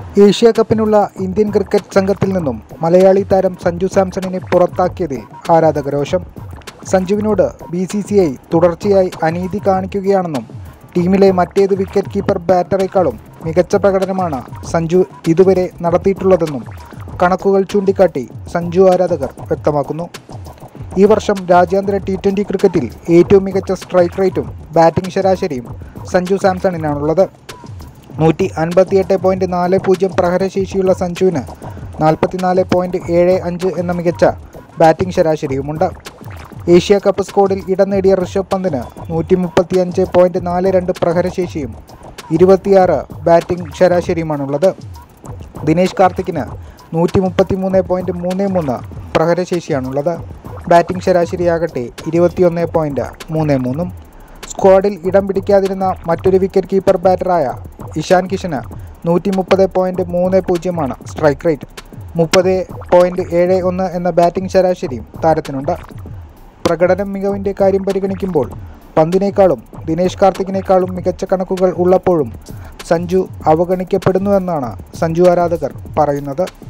Asia കപ്പിനുള്ള Indian cricket സംഘത്തിൽ നിന്നും മലയാളി താരം സഞ്ജു സാംസണിനെ പുറത്താക്കിയതിൽ ആരാധകരോഷം സഞ്ജുവിനോട് ബി സി സി ഐ തുടർച്ചയായി അനീതി കാണിക്കുകയാണെന്നും ടീമിലെ മറ്റേത് വിക്കറ്റ് കീപ്പർ ബാറ്ററേക്കാളും മികച്ച പ്രകടനമാണ് സഞ്ജു ഇതുവരെ നടത്തിയിട്ടുള്ളതെന്നും കണക്കുകൾ ചൂണ്ടിക്കാട്ടി സഞ്ജു ആരാധകർ വ്യക്തമാക്കുന്നു ഈ വർഷം രാജ്യാന്തര ടി ട്വൻ്റി ക്രിക്കറ്റിൽ ഏറ്റവും മികച്ച സ്ട്രൈക്ക് റേറ്റും ബാറ്റിംഗ് ശരാശരിയും സഞ്ജു സാംസണിനാണുള്ളത് നൂറ്റി അൻപത്തിയെട്ട് പോയിൻറ്റ് നാല് പൂജ്യം പ്രഹരശേഷിയുള്ള സഞ്ജുവിന് നാൽപ്പത്തിനാല് പോയിൻറ്റ് ഏഴ് അഞ്ച് എന്ന മികച്ച ബാറ്റിംഗ് ശരാശരിയുമുണ്ട് ഏഷ്യ കപ്പ് സ്ക്വാഡിൽ ഇടം നേടിയ ഋഷഭ് പന്തിന് നൂറ്റി മുപ്പത്തിയഞ്ച് പോയിൻറ്റ് നാല് രണ്ട് പ്രഹരശേഷിയും ഇരുപത്തിയാറ് ബാറ്റിംഗ് ശരാശരിയുമാണുള്ളത് ദിനേശ് കാർത്തിക്കിന് നൂറ്റി മുപ്പത്തി മൂന്ന് പോയിൻറ്റ് മൂന്ന് മൂന്ന് പ്രഹരശേഷിയാണുള്ളത് ബാറ്റിംഗ് ശരാശരിയാകട്ടെ ഇരുപത്തിയൊന്ന് പോയിൻറ്റ് മൂന്ന് മൂന്നും സ്ക്വാഡിൽ ഇടം പിടിക്കാതിരുന്ന മറ്റൊരു വിക്കറ്റ് കീപ്പർ ബാറ്ററായ ഇഷാൻ കിഷന് നൂറ്റി മുപ്പത് പോയിൻറ്റ് മൂന്ന് പൂജ്യമാണ് സ്ട്രൈക്ക് റേറ്റ് മുപ്പത് പോയിൻറ്റ് ഏഴ് ഒന്ന് എന്ന ബാറ്റിംഗ് ശരാശരിയും താരത്തിനുണ്ട് പ്രകടനം മികവിൻ്റെ കാര്യം പരിഗണിക്കുമ്പോൾ പന്തിനേക്കാളും ദിനേശ് കാർത്തിക്കിനേക്കാളും മികച്ച കണക്കുകൾ ഉള്ളപ്പോഴും സഞ്ജു അവഗണിക്കപ്പെടുന്നുവെന്നാണ് സഞ്ജു ആരാധകർ പറയുന്നത്